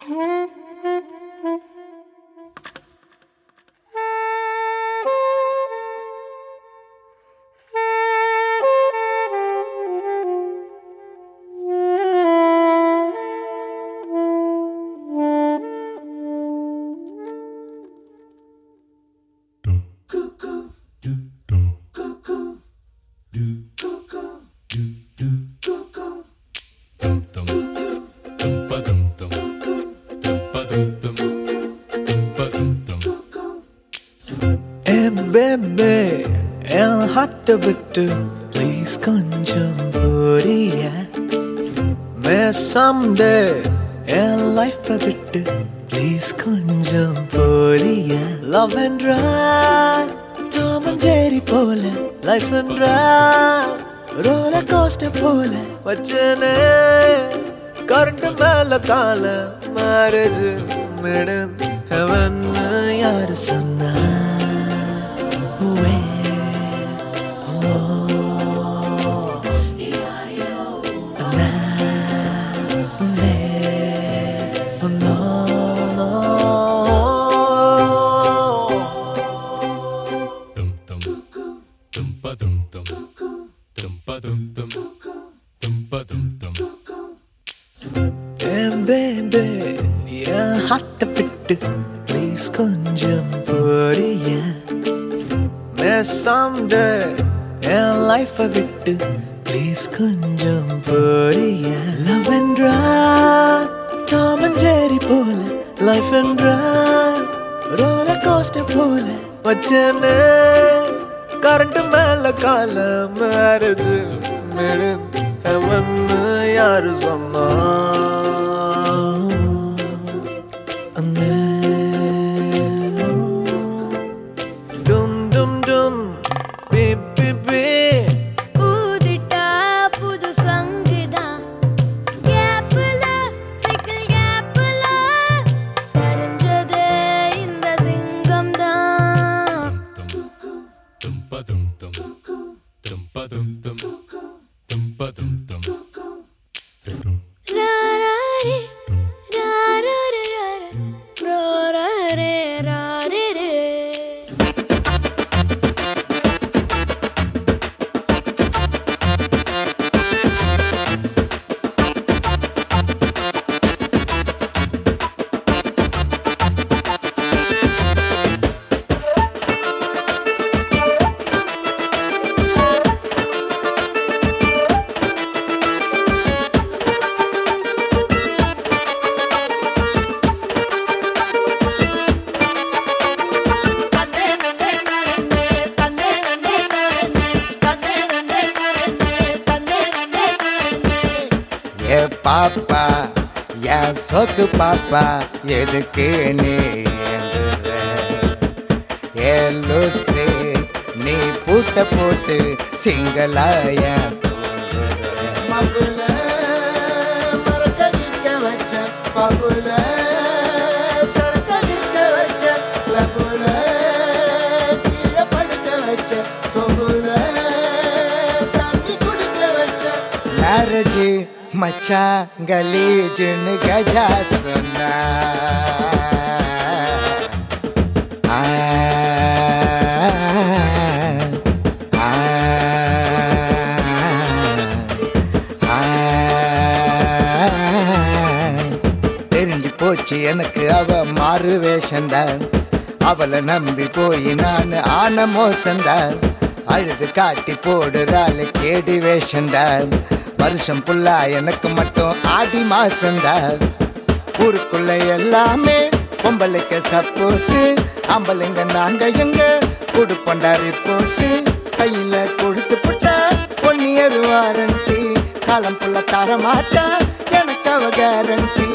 ஏ baby என் ஹார்ட்டை விட்டு please கொஞ்சம் புரிய மே சம்டே என் லைஃப்பை விட்டு ப்ளீஸ் கொஞ்சம் புரிய லவ் என்றா டாம் அண்ட் ஜெரி போல லைஃப் என்றா ரோலர் கோஸ்டர் போல வச்சனே கரண்ட் மேல கால மேரேஜ் மேடம் ஹெவன் யாரு சொன்னா Where? ப்ளீஸ் கொஞ்சம் புரிய someday என் லைஃப்பை விட்டு ப்ளீஸ் கொஞ்சம் புரிய லவ் என்றா டாம் அண்ட் ஜெரி போல லைஃப் என்றா ரோலர் கோஸ்டர் போல வச்சனே கரண்ட் மேல கால மேரேஜ் மேடம் ஹெவன் யாரு சொன்னா டும் டும் டும் பி பி பி ஊதிட்டா புது சங்குதான் கேப்புல சைக்கிள் கேப்புல சரிஞ்சது இந்த சிங்கம் தான் ராரே ராரே ராரே ராரே ராரே ஏ பாப்பா என் சொக்கு பாப்பா எதுக்கு நீ ஏங்குற? ஏ லூசு நீ பூட்ட போட்டு சிங்களாய மகுல மரக்கடிக்க வச்ச பகுல சரக்கடிக்க வச்ச லகுல கீழே படுக்க வச்ச சொகுல தண்ணி குடிக்க வச்ச மேரேஜ் மச்சான் கலீஜுன்னு கஜா சொன்னா ஆ, ஆ, ஆ, தெரிஞ்சு போச்சு எனக்கு அவ மாறு வேஷந்தான் அவளை நம்பி போய் நான் ஆன மோசந்தான் அழுது காட்டி போடுறாள் கேடி வேஷந்தான் வருஷம் புல்லா எனக்கு மட்டும் ஆடி மாசந்தான் ஊருக்குள்ள எல்லாமே பொம்பளைக்கு சப்போட்டு ஆம்பளைங்க நாங்க எங்க குடுப்பண்டாரி போட்டு கையில கொடுத்து புட்டா ஒன் இயர் வாரண்டி காலம் புள்ள தர மாட்டா எனக்கு அவ கேரண்டி